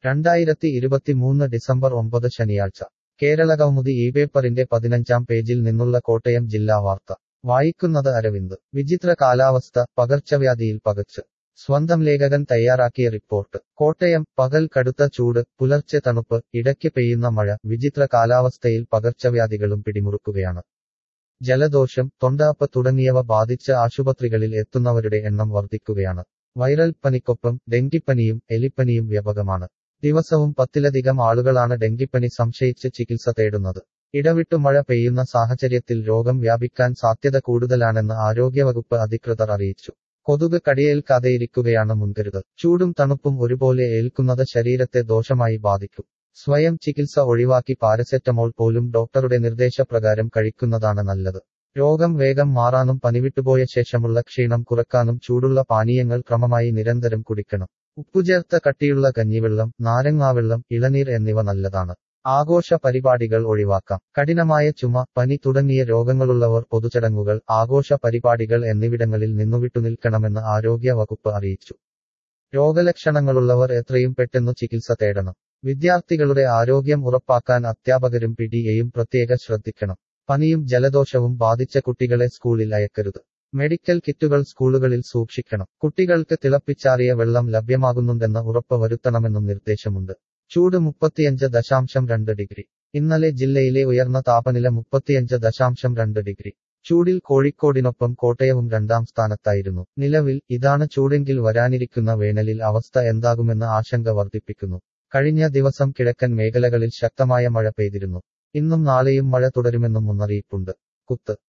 രണ്ടായിരത്തി ഇരുപത്തിമൂന്ന് ഡിസംബർ ഒമ്പത് ശനിയാഴ്ച കേരളകൗമുദി ഈ പേപ്പറിന്റെ പതിനഞ്ചാം പേജിൽ നിന്നുള്ള കോട്ടയം ജില്ലാ വാർത്ത വായിക്കുന്നത് അരവിന്ദ് വിചിത്ര കാലാവസ്ഥ പകർച്ചവ്യാധിയിൽ പകച്ച് സ്വന്തം ലേഖകൻ തയ്യാറാക്കിയ റിപ്പോർട്ട് കോട്ടയം പകൽ കടുത്ത ചൂട് പുലർച്ചെ തണുപ്പ് ഇടയ്ക്ക് പെയ്യുന്ന മഴ വിചിത്ര കാലാവസ്ഥയിൽ പകർച്ചവ്യാധികളും പിടിമുറുക്കുകയാണ് ജലദോഷം തൊണ്ടാപ്പ് തുടങ്ങിയവ ബാധിച്ച് ആശുപത്രികളിൽ എത്തുന്നവരുടെ എണ്ണം വർദ്ധിക്കുകയാണ് വൈറൽ പനിക്കൊപ്പം ഡെങ്കിപ്പനിയും എലിപ്പനിയും വ്യാപകമാണ് ദിവസവും പത്തിലധികം ആളുകളാണ് ഡെങ്കിപ്പനി സംശയിച്ച് ചികിത്സ തേടുന്നത് ഇടവിട്ടു മഴ പെയ്യുന്ന സാഹചര്യത്തിൽ രോഗം വ്യാപിക്കാൻ സാധ്യത കൂടുതലാണെന്ന് ആരോഗ്യവകുപ്പ് അധികൃതർ അറിയിച്ചു കൊതുക് കടിയേൽക്കാതെയിരിക്കുകയാണ് മുൻകരുതൽ ചൂടും തണുപ്പും ഒരുപോലെ ഏൽക്കുന്നത് ശരീരത്തെ ദോഷമായി ബാധിക്കും സ്വയം ചികിത്സ ഒഴിവാക്കി പാരസെറ്റമോൾ പോലും ഡോക്ടറുടെ നിർദ്ദേശപ്രകാരം കഴിക്കുന്നതാണ് നല്ലത് രോഗം വേഗം മാറാനും പനിവിട്ടുപോയ ശേഷമുള്ള ക്ഷീണം കുറക്കാനും ചൂടുള്ള പാനീയങ്ങൾ ക്രമമായി നിരന്തരം കുടിക്കണം ഉപ്പുചേർത്ത കട്ടിയുള്ള കഞ്ഞിവെള്ളം നാരങ്ങാവെള്ളം ഇളനീർ എന്നിവ നല്ലതാണ് ആഘോഷ പരിപാടികൾ ഒഴിവാക്കാം കഠിനമായ ചുമ പനി തുടങ്ങിയ രോഗങ്ങളുള്ളവർ പൊതുചടങ്ങുകൾ ആഘോഷ പരിപാടികൾ എന്നിവിടങ്ങളിൽ നിന്നു വിട്ടുനിൽക്കണമെന്ന് ആരോഗ്യ വകുപ്പ് അറിയിച്ചു രോഗലക്ഷണങ്ങളുള്ളവർ എത്രയും പെട്ടെന്ന് ചികിത്സ തേടണം വിദ്യാർത്ഥികളുടെ ആരോഗ്യം ഉറപ്പാക്കാൻ അധ്യാപകരും പിടിയെയും പ്രത്യേക ശ്രദ്ധിക്കണം പനിയും ജലദോഷവും ബാധിച്ച കുട്ടികളെ സ്കൂളിൽ അയക്കരുത് മെഡിക്കൽ കിറ്റുകൾ സ്കൂളുകളിൽ സൂക്ഷിക്കണം കുട്ടികൾക്ക് തിളപ്പിച്ചാറിയ വെള്ളം ലഭ്യമാകുന്നുണ്ടെന്ന് ഉറപ്പ് വരുത്തണമെന്നും നിർദ്ദേശമുണ്ട് ചൂട് മുപ്പത്തിയഞ്ച് ദശാംശം രണ്ട് ഡിഗ്രി ഇന്നലെ ജില്ലയിലെ ഉയർന്ന താപനില മുപ്പത്തിയഞ്ച് ദശാംശം രണ്ട് ഡിഗ്രി ചൂടിൽ കോഴിക്കോടിനൊപ്പം കോട്ടയവും രണ്ടാം സ്ഥാനത്തായിരുന്നു നിലവിൽ ഇതാണ് ചൂടെങ്കിൽ വരാനിരിക്കുന്ന വേനലിൽ അവസ്ഥ എന്താകുമെന്ന് ആശങ്ക വർദ്ധിപ്പിക്കുന്നു കഴിഞ്ഞ ദിവസം കിഴക്കൻ മേഖലകളിൽ ശക്തമായ മഴ പെയ്തിരുന്നു ഇന്നും നാളെയും മഴ തുടരുമെന്നും മുന്നറിയിപ്പുണ്ട് കുത്ത്